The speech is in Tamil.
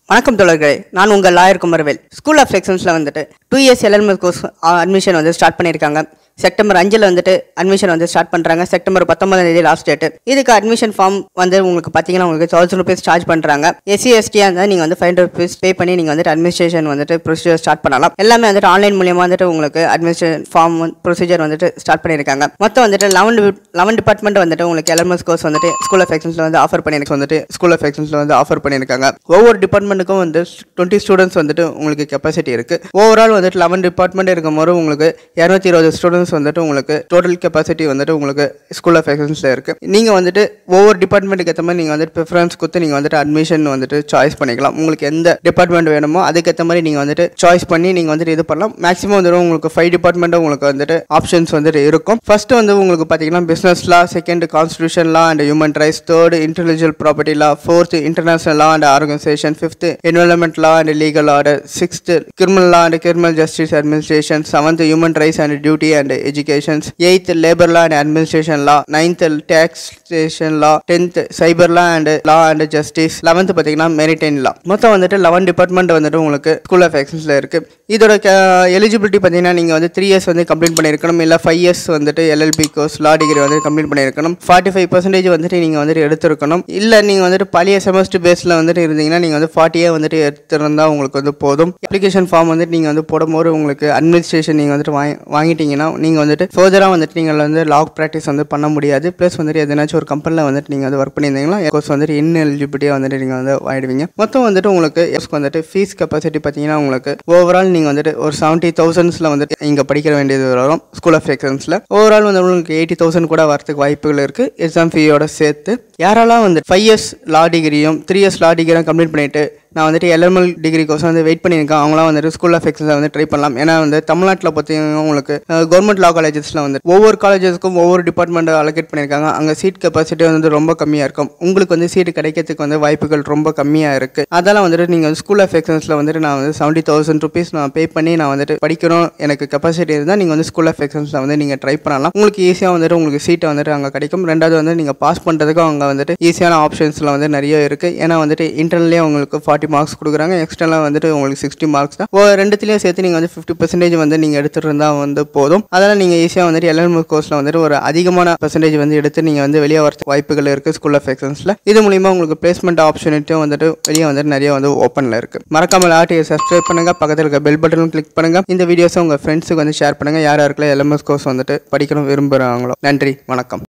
வணக்கம் தோழர்களே நான் உங்கள் லாயர் குமரவேல் ஸ்கூல் ஆஃப் எக்ஸலன்ஸில் வந்துட்டு two years LLM course admission வந்து ஸ்டார்ட் பண்ணியிருக்காங்க செப்டம்பர் அஞ்சில் வந்துட்டு அட்மிஷன் வந்து ஸ்டார்ட் பண்ணுறாங்க செப்டம்பர் பத்தொன்பதாம் தேதி லாஸ்ட் டேட்டு இதுக்கு அட்மிஷன் ஃபார்ம் வந்து உங்களுக்கு பார்த்தீங்கன்னா உங்களுக்கு தௌசண்ட் ருபீஸ் சார்ஜ் பண்ணுறாங்க எஸ்சி எஸ்டியாக இருந்தால் நீங்கள் வந்து ஃபைவ் ஹண்ட்ரட் ருபீஸ் பே பண்ணி நீங்கள் வந்துட்டு அட்மினிஸ்ட்ரேஷன் வந்துட்டு ப்ரொசீஜர் ஸ்டார்ட் பண்ணலாம் எல்லாமே வந்துட்டு ஆன்லைன் மூலியமாக வந்துட்டு உங்களுக்கு அட்மினிஸ்ட்ரேஷன் ஃபார்ம் ப்ரொசீஜர் வந்துட்டு ஸ்டார்ட் பண்ணியிருக்காங்க மொத்தம் வந்துட்டு லெவன் லெவன் டிபார்ட்மெண்ட் வந்துட்டு உங்களுக்கு எல்எம்எஸ் கோர்ஸ் வந்துட்டு ஸ்கூல் ஆஃப் எக்ஸலன்ஸில் வந்து ஆஃபர் பண்ணியிருக்காங்க வந்துட்டு ஸ்கூல் ஆஃப் எக்ஸலன்ஸில் வந்து ஆஃபர் பண்ணியிருக்காங்க ஒவ்வொரு டிபார்ட்மெண்ட்டுக்கும் வந்து டுவெண்ட்டி ஸ்டூடெண்ட்ஸ் வந்துட்டு உங்களுக்கு கெப்பாசிட்டி இருக்குது ஓவரால் வந்துட்டு லெவன் டிபார்ட்மெண்ட் இருக்கும் போது உங்களுக்கு இரநூத்தி இருபது ஸ்டூடெண்ட்ஸ் வந்துட்டு உங்களுக்கு டோட்டல் கெப்பாசிட்டி வந்துட்டு உங்களுக்கு ஸ்கூல் ஆஃப் எக்ஸலன்ஸில் இருக்குது நீங்கள் வந்துட்டு ஒவ்வொரு டிபார்ட்மெண்ட்டுக்கு ஏற்ற மாதிரி நீங்கள் வந்துட்டு ப்ரிஃபரன்ஸ் கொடுத்து நீங்கள் வந்துட்டு அட்மிஷன் வந்துட்டு சாய்ஸ் பண்ணிக்கலாம் உங்களுக்கு எந்த டிபார்ட்மெண்ட் வேணுமோ அதுக்கேற்ற மாதிரி நீங்கள் வந்துட்டு சாய்ஸ் பண்ணி நீங்கள் வந்துட்டு இது பண்ணலாம் மேக்ஸிமம் வந்துட்டு உங்களுக்கு ஃபைவ் டிபார்ட்மெண்ட்டும் உங்களுக்கு வந்துட்டு ஆப்ஷன்ஸ் வந்துட்டு இருக்கும் ஃபர்ஸ்ட் வந்து உங்களுக்கு பார்த்தீங்கன்னா business law second constitution law and human rights third intellectual property law fourth international law and organisation fifth environment law and legal order sixth criminal law and criminal justice administration seventh human rights and duty and educations eighth labour law and administration law ninth taxation law tenth cyber law and law and justice eleventh பார்த்தீங்கன்னா மெரிடைன் லா மொத்தம் வந்துட்டு லெவன் டிபார்ட்மெண்ட் வந்துட்டு உங்களுக்கு ஸ்கூல் ஆஃப் எக்ஸன்ஸில் இருக்கு இதோட எலிஜிபிலிட்டி பார்த்தீங்கன்னா நீங்கள் வந்து த்ரீ இயர்ஸ் வந்து கம்ப்ளீட் பண்ணியிருக்கணும் இல்லை ஃபைவ் இயர்ஸ் வந்துட்டு எல்எல்பி கோர்ஸ் லா டிகிரி வந்து கம்ப்ளீட் பண்ணியிருக்கணும் ஃபார்ட்டி ஃபைவ் பர்சன்டேஜ் வந்துட்டு நீங்கள் வந்துட்டு எடுத்திருக்கணும் இல்லை நீங்கள் வந்துட்டு பழைய செமஸ்டர் பேஸில் வந்துட்டு இருந்தீங்கன்னா நீங்கள் வந்து ஃபார்ட்டியே வந்துட்டு எடுத்திருந்தால் உங்களுக்கு வந்து போதும் அப்ளிகேஷன் ஃபார்ம் வந்துட்டு நீங்கள் வந்து போடும்போது உங்களுக்கு அட்மினிஸ்ட்ரேஷன் நீங்கள் வந்துட்டு வாங்கி வாங்கிட்டீங்கன்னா நீங்கள் வந்துட்டு ஃபர்தராக வந்துட்டு நீங்கள் வந்து லாக் ப்ராக்டிஸ் வந்து பண்ண முடியாது ப்ளஸ் வந்துட்டு எதனாச்சும் ஒரு கம்பெனியில் வந்துட்டு நீங்கள் வந்து ஒர்க் பண்ணியிருந்தீங்கன்னா கோர்ஸ் வந்துட்டு இன் எலிஜிபிலிட்டியாக வந்துட்டு நீங்கள் வந்து வாங்கிடுவீங்க மொத்தம் வந்துட்டு உங்களுக்கு எஸ்க்கு வந்துட்டு ஃபீஸ் கெப்பாசிட்டி பார்த்தீங்கன்னா உங்களுக்கு ஓவரால் நீங்கள் வந்துட்டு ஒரு செவன்ட்டி தௌசண்ட்ஸில் வந்துட்டு இங்கே படிக்க வேண்டியது வரும் ஸ்கூல் ஆஃப் எக்ஸலன்ஸில் ஓவரால் வந்து உங்களுக்கு எயிட்டி தௌசண்ட் கூட வரதுக்கு வாய்ப்புகள் இருக்குது எக்ஸாம் ஃபீயோட சேர்த்து யாரெல்லாம் வந்து ஃபைவ் இயர்ஸ் லா டிகிரியும் த்ரீ இயர்ஸ் லா டிகிரியும் கம்ப்ளீட் பண்ணிட்டு நான் வந்துட்டு எல்எம்எல் டிகிரி கோர்ஸ் வந்து வெயிட் பண்ணியிருக்கேன் அவங்களாம் வந்துட்டு ஸ்கூல் ஆஃப் எக்ஸன்ஸை வந்து ட்ரை பண்ணலாம் ஏன்னா வந்து தமிழ்நாட்டில் பார்த்தீங்கன்னா உங்களுக்கு கவர்மெண்ட் லா காலேஜஸில் வந்து ஒவ்வொரு காலேஜஸ்க்கும் ஒவ்வொரு டிபார்ட்மெண்ட் அலோகேட் பண்ணியிருக்காங்க அங்கே சீட் கெப்பாசிட்டி வந்து ரொம்ப கம்மியாக இருக்கும் உங்களுக்கு வந்து சீட் கிடைக்கிறதுக்கு வந்து வாய்ப்புகள் ரொம்ப கம்மியாக இருக்குது அதெல்லாம் வந்துட்டு நீங்கள் வந்து ஸ்கூல் ஆஃப் எக்ஸன்ஸில் வந்துட்டு நான் வந்து செவன்ட்டி தௌசண்ட் ருபீஸ் நான் பே பண்ணி நான் வந்துட்டு படிக்கணும் எனக்கு கெப்பாசிட்டி இருந்தால் நீங்கள் வந்து ஸ்கூல் ஆஃப் எக்ஸன்ஸில் வந்து நீங்கள் ட்ரை பண்ணலாம் உங்களுக்கு ஈஸியாக வந்துட்டு உங்களுக்கு சீட்டை வந்துட்டு அங்கே கிடைக்கும் ரெண்டாவது வந்து நீங்கள் பாஸ் பண்ணுறதுக்கும் அங்கே வந்துட்டு ஈஸியான ஆப்ஷன்ஸில் வந்து நிறைய இருக்குது ஏன்னா வந்துட்டு இன்டர்னல்லே உங்களுக்கு ஃபார்ட்டி மார்க்ஸ் கொடுக்குறாங்க எக்ஸ்டர்னலாக வந்துட்டு உங்களுக்கு சிக்ஸ்டி மார்க்ஸ் தான் ஓ ரெண்டுத்துலேயும் சேர்த்து நீங்கள் வந்து ஃபிஃப்டி பர்சன்டேஜ் வந்து நீங்கள் எடுத்துகிட்டு இருந்தால் வந்து போதும் அதனால் நீங்கள் ஈஸியாக வந்துட்டு எல்எல்எம் கோர்ஸில் வந்துட்டு ஒரு அதிகமான பர்சன்டேஜ் வந்து எடுத்து நீங்கள் வந்து வெளியே வர வாய்ப்புகள் இருக்குது ஸ்கூல் ஆஃப் எக்ஸன்ஸில் இது மூலிமா உங்களுக்கு பிளேஸ்மெண்ட் ஆப்பர்ச்சுனிட்டியும் வந்துட்டு வெளியே வந்துட்டு நிறைய வந்து ஓப்பனில் இருக்குது மறக்காமல் ஆர்டிஐ சப்ஸ்கிரைப் பண்ணுங்கள் பக்கத்தில் இருக்க பெல் பட்டனும் கிளிக் பண்ணுங்கள் இந்த வீடியோஸை உங்கள் ஃப்ரெண்ட்ஸுக்கு வந்து ஷேர் பண்ணுங்கள் யார் யாருக்குள்ள எல்எம்எஸ் கோர்ஸ் வந்துட்டு படிக்கணும் விரும்புகிறாங்களோ நன்றி வணக்கம்